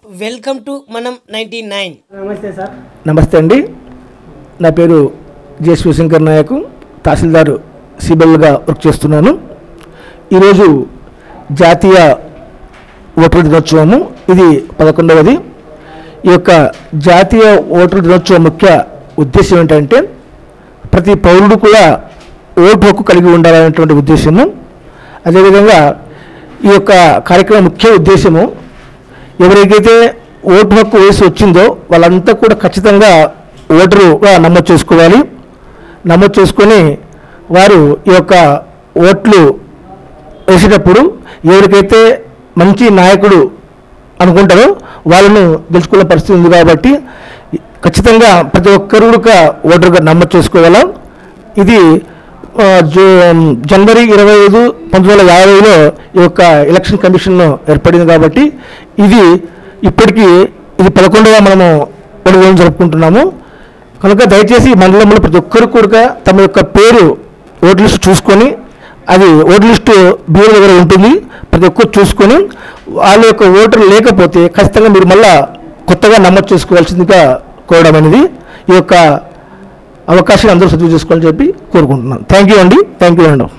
welcome to మనం ninety nine నమస్తే sir నమస్తే అండి నా పేరు జె శివశంకర్ నాయక్ తహసీల్దార్ సిబెల్గా వర్క్ చేస్తున్నాను ఈరోజు జాతీయ ఓటర్ దినోత్సవము ఇది పదకొండవది ఈ యొక్క జాతీయ ఓటర్ దినోత్సవం ముఖ్య ఉద్దేశం ఏంటంటే ప్రతి పౌరుడు కూడా ఓటు హక్కు కలిగి ఉండాలనేటువంటి ఉద్దేశము అదేవిధంగా ఈ యొక్క కార్యక్రమం ముఖ్య ఉద్దేశము ఎవరికైతే ఓటు హక్కు వయసు వచ్చిందో వాళ్ళంతా కూడా ఖచ్చితంగా ఓటరుగా నమోదు చేసుకోవాలి నమోదు చేసుకొని వారు ఈ యొక్క ఓట్లు వేసేటప్పుడు ఎవరికైతే మంచి నాయకుడు అనుకుంటారో వాళ్ళను గెలుచుకునే పరిస్థితి ఉంది కాబట్టి ఖచ్చితంగా ప్రతి ఒక్కరు కూడా ఓటరుగా నమోదు చేసుకోవాలా ఇది ఆ, జూ జనవరి ఇరవై ఐదు పంతొమ్మిది వందల యాభైలో ఈ యొక్క ఎలక్షన్ కమిషన్ ఏర్పడింది కాబట్టి ఇది ఇప్పటికీ ఇది పదకొండవ మనము పండుగను జరుపుకుంటున్నాము కనుక దయచేసి ఈ మండలంలో ప్రతి ఒక్కరు కూడా తమ యొక్క పేరు ఓటర్ లిస్ట్ చూసుకొని అది ఓటర్ లిస్టు బ్యూరో దగ్గర ఉంటుంది ప్రతి ఒక్కరు చూసుకొని వాళ్ళ యొక్క ఓటర్ లేకపోతే ఖచ్చితంగా మీరు మళ్ళా కొత్తగా నమోదు చేసుకోవాల్సిందిగా కోరడం అనేది ఈ యొక్క అవకాశాన్ని అందరూ సద్వినియోగం చేసుకోవాలని చెప్పి కోరుకుంటున్నాను థ్యాంక్ యూ అండి థ్యాంక్ యూ అండి